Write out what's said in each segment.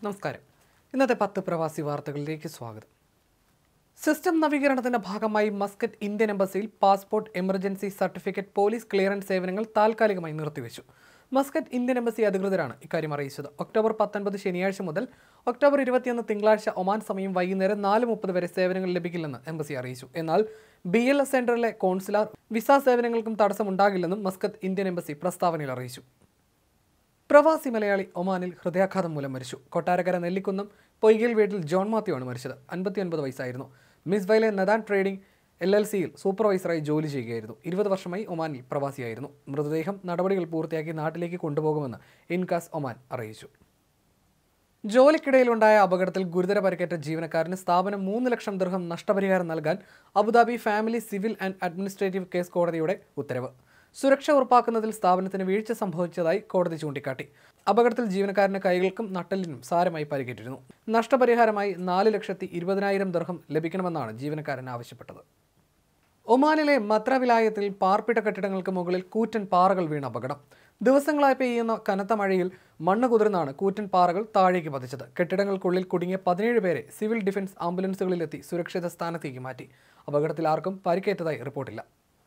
നമസ്കാരം ഇന്നത്തെ പത്ത് പ്രവാസി വാർത്തകളിലേക്ക് സ്വാഗതം സിസ്റ്റം നവീകരണത്തിന്റെ ഭാഗമായി മസ്കറ്റ് ഇന്ത്യൻ എംബസിയിൽ passport emergency certificate police clearance സേവനങ്ങൾ താൽക്കാലികമായി നിർത്തിവെച്ചു മസ്കറ്റ് ഇന്ത്യൻ എംബസി അധികൃതരാണ് ഇക്കാര്യം അറിയിച്ചത് ഒക്ടോബർ പത്തൊൻപത് ശനിയാഴ്ച മുതൽ ഒക്ടോബർ ഇരുപത്തിയൊന്ന് തിങ്കളാഴ്ച ഒമാൻ സമയം വൈകുന്നേരം നാല് മുപ്പത് വരെ സേവനങ്ങൾ ലഭിക്കില്ലെന്ന് എംബസി അറിയിച്ചു എന്നാൽ ബി എൽ എസ് സെന്ററിലെ കോൺസുലാർ വിസ സേവനങ്ങൾക്കും തടസ്സമുണ്ടാകില്ലെന്നും മസ്കത്ത് ഇന്ത്യൻ എംബസി പ്രസ്താവനയിൽ അറിയിച്ചു പ്രവാസി മലയാളി ഒമാനിൽ ഹൃദയാഘാതം മൂലം മരിച്ചു കൊട്ടാരക്കര നെല്ലിക്കുന്നം പൊയ്കയിൽ വീട്ടിൽ ജോൺ മാത്യു ആണ് മരിച്ചത് അൻപത്തിയൊൻപത് വയസ്സായിരുന്നു മിസ് വൈലെ നദാൻ ട്രേഡിംഗ് എൽ എൽ സിയിൽ സൂപ്പർവൈസറായി ജോലി ചെയ്യുകയായിരുന്നു ഇരുപത് വർഷമായി ഒമാനിൽ പ്രവാസിയായിരുന്നു മൃതദേഹം നടപടികൾ പൂർത്തിയാക്കി നാട്ടിലേക്ക് കൊണ്ടുപോകുമെന്ന് ഇൻകാസ് ഒമാൻ അറിയിച്ചു ജോലിക്കിടയിലുണ്ടായ അപകടത്തിൽ ഗുരുതര പരിക്കേറ്റ ജീവനക്കാരന് സ്ഥാപനം മൂന്ന് ലക്ഷം ദീർഘം നഷ്ടപരിഹാരം നൽകാൻ Abu Dhabi family civil and administrative case കോടതിയുടെ ഉത്തരവ് സുരക്ഷ ഉറപ്പാക്കുന്നതിൽ സ്ഥാപനത്തിന് വീഴ്ച സംഭവിച്ചതായി കോടതി ചൂണ്ടിക്കാട്ടി അപകടത്തിൽ ജീവനക്കാരന്റെ കൈകൾക്കും നട്ടലിനും സാരമായി പരിക്കേറ്റിരുന്നു നഷ്ടപരിഹാരമായി നാല് ലക്ഷത്തി ഇരുപതിനായിരം ദർഹം ലഭിക്കണമെന്നാണ് ജീവനക്കാരൻ ആവശ്യപ്പെട്ടത് ഒമാനിലെ മത്ര വിലായത്തിൽ പാർപ്പിട കെട്ടിടങ്ങൾക്ക് മുകളിൽ കൂറ്റൻ പാറകൾ വീണ അപകടം ദിവസങ്ങളായി പെയ്യുന്ന കനത്ത മഴയിൽ മണ്ണ് കുതിർന്നാണ് കൂറ്റൻ പാറകൾ താഴേക്ക് പതിച്ചത് കെട്ടിടങ്ങൾക്കുള്ളിൽ കുടുങ്ങിയ പതിനേഴ് പേരെ സിവിൽ ഡിഫൻസ് ആംബുലൻസുകളിലെത്തി സുരക്ഷിത സ്ഥാനത്തേക്ക് മാറ്റി അപകടത്തിൽ ആർക്കും പരിക്കേറ്റതായി റിപ്പോർട്ടില്ല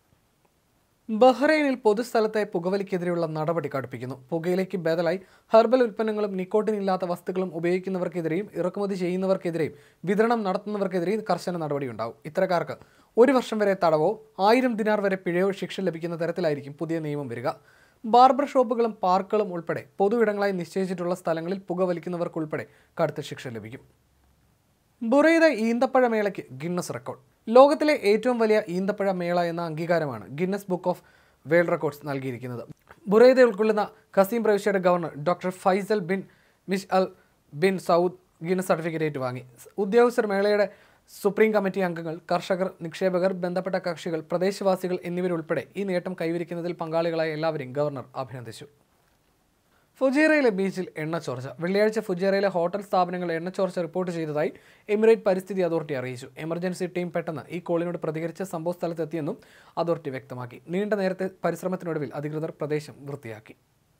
ബഹ്റൈനിൽ പൊതുസ്ഥലത്തെ പുകവലിക്കെതിരെയുള്ള നടപടി കടുപ്പിക്കുന്നു പുകയിലേക്ക് ബദലായി ഹെർബൽ ഉൽപ്പന്നങ്ങളും നിക്കോട്ടിൻ ഇല്ലാത്ത വസ്തുക്കളും ഉപയോഗിക്കുന്നവർക്കെതിരെയും ഇറക്കുമതി ചെയ്യുന്നവർക്കെതിരെയും വിതരണം നടത്തുന്നവർക്കെതിരെയും കർശന നടപടിയുണ്ടാവും ഇത്തരക്കാർക്ക് ഒരു വർഷം വരെ തടവോ ആയിരം ദിനാർ വരെ പിഴയോ ശിക്ഷ ലഭിക്കുന്ന തരത്തിലായിരിക്കും പുതിയ നിയമം വരിക ബാർബർ ഷോപ്പുകളും പാർക്കുകളും ഉൾപ്പെടെ പൊതു ഇടങ്ങളായി നിശ്ചയിച്ചിട്ടുള്ള സ്ഥലങ്ങളിൽ പുകവലിക്കുന്നവർക്കുൾപ്പെടെ കടുത്ത ശിക്ഷ ലഭിക്കും ബുറൈദ ഈന്തപ്പഴ മേളയ്ക്ക് ഗിന്നസ് റെക്കോർഡ് ലോകത്തിലെ ഏറ്റവും വലിയ ഈന്തപ്പഴ മേള എന്ന അംഗീകാരമാണ് Guinness book of world records നൽകിയിരിക്കുന്നത് ബുറൈദ ഉൾക്കൊള്ളുന്ന ഖസീം പ്രവിശ്യയുടെ governor doctor Faisal bin Mish al bin Saud Guinness certificate ഏറ്റുവാങ്ങി ഉദ്യോഗസ്ഥർ മേളയുടെ സുപ്രീം കമ്മിറ്റി അംഗങ്ങൾ കർഷകർ നിക്ഷേപകർ ബന്ധപ്പെട്ട കക്ഷികൾ പ്രദേശവാസികൾ എന്നിവരുൾപ്പെടെ ഈ നേട്ടം കൈവരിക്കുന്നതിൽ പങ്കാളികളായ എല്ലാവരെയും ഗവർണർ അഭിനന്ദിച്ചു ഫുജേറയിലെ ബീച്ചിൽ എണ്ണ ചോർച്ച വെള്ളിയാഴ്ച ഫുജേറയിലെ ഹോട്ടൽ സ്ഥാപനങ്ങൾ എണ്ണ ചോർച്ച റിപ്പോർട്ട് ചെയ്തതായി എമിറേറ്റ് പരിസ്ഥിതി അതോറിറ്റി അറിയിച്ചു എമർജൻസി ടീം പെട്ടെന്ന് ഈ കോളിനോട് പ്രതികരിച്ച് സംഭവ സ്ഥലത്തെത്തിയെന്നും അതോറിറ്റി വ്യക്തമാക്കി നീണ്ട നേരത്തെ പരിശ്രമത്തിനൊടുവിൽ അധികൃതർ പ്രദേശം വൃത്തിയാക്കി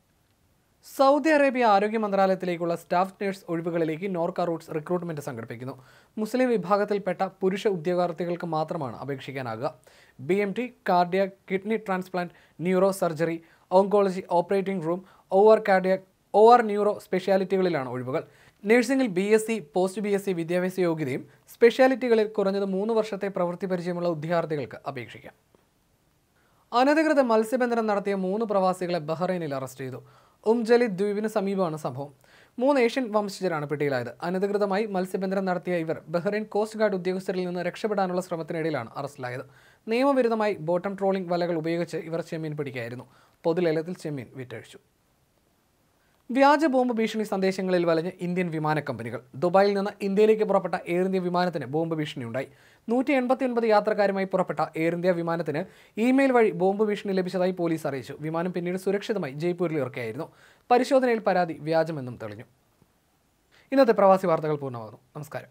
സൗദി അറേബ്യ ആരോഗ്യ മന്ത്രാലയത്തിലേക്കുള്ള സ്റ്റാഫ് നഴ്സ് ഒഴിവുകളിലേക്ക് നോർക്ക റൂട്ട്സ് റിക്രൂട്ട്മെന്റ് സംഘടിപ്പിക്കുന്നു മുസ്ലിം വിഭാഗത്തിൽപ്പെട്ട പുരുഷ ഉദ്യോഗാർത്ഥികൾക്ക് മാത്രമാണ് അപേക്ഷിക്കാനാകുക B M T cardiac kidney transplant neuro surgery oncology operating room O R cardiac O R neuro സ്പെഷ്യാലിറ്റികളിലാണ് ഒഴിവുകൾ നഴ്സിംഗിൽ B S C post B S C വിദ്യാഭ്യാസ യോഗ്യതയും സ്പെഷ്യാലിറ്റികളിൽ കുറഞ്ഞത് മൂന്ന് വർഷത്തെ പ്രവൃത്തി പരിചയമുള്ള ഉദ്യോഗാർത്ഥികൾക്ക് അപേക്ഷിക്കാം അനധികൃത മത്സ്യബന്ധനം നടത്തിയ മൂന്ന് പ്രവാസികളെ ബഹ്റൈനിൽ അറസ്റ്റ് ചെയ്തു ഉംജലി ദ്വീപിന് സമീപമാണ് സംഭവം മൂന്ന് ഏഷ്യൻ വംശജരാണ് പിടിയിലായത് അനധികൃതമായി മത്സ്യബന്ധനം നടത്തിയ ഇവർ ബഹ്റൈൻ കോസ്റ്റ് ഗാർഡ് ഉദ്യോഗസ്ഥരിൽ നിന്ന് രക്ഷപ്പെടാനുള്ള ശ്രമത്തിനിടയിലാണ് അറസ്റ്റിലായത് നിയമവിരുദ്ധമായി ബോട്ടം ട്രോളിംഗ് വലകൾ ഉപയോഗിച്ച് ഇവർ ചെമ്മീൻ പിടിക്കുകയായിരുന്നു പൊതുലേലത്തിൽ ചെമ്മീൻ വിറ്റഴിച്ചു വ്യാജ ബോംബ് ഭീഷണി സന്ദേശങ്ങളിൽ വലഞ്ഞ് ഇന്ത്യൻ വിമാന കമ്പനികൾ ദുബായിൽ നിന്ന് ഇന്ത്യയിലേക്ക് പുറപ്പെട്ട എയർ ഇന്ത്യ വിമാനത്തിന് ബോംബ് ഭീഷണിയുണ്ടായി നൂറ്റി എൺപത്തിയൊൻപത് യാത്രക്കാരുമായി പുറപ്പെട്ട എയർ ഇന്ത്യ വിമാനത്തിന് ഇമെയിൽ വഴി ബോംബ് ഭീഷണി ലഭിച്ചതായി പോലീസ് അറിയിച്ചു വിമാനം പിന്നീട് സുരക്ഷിതമായി ജയ്പൂരിൽ ഇറക്കുകയായിരുന്നു പരിശോധനയിൽ പരാതി വ്യാജമെന്നും തെളിഞ്ഞു ഇന്നത്തെ പ്രവാസി വാർത്തകൾ പൂർണ്ണമാകുന്നു നമസ്കാരം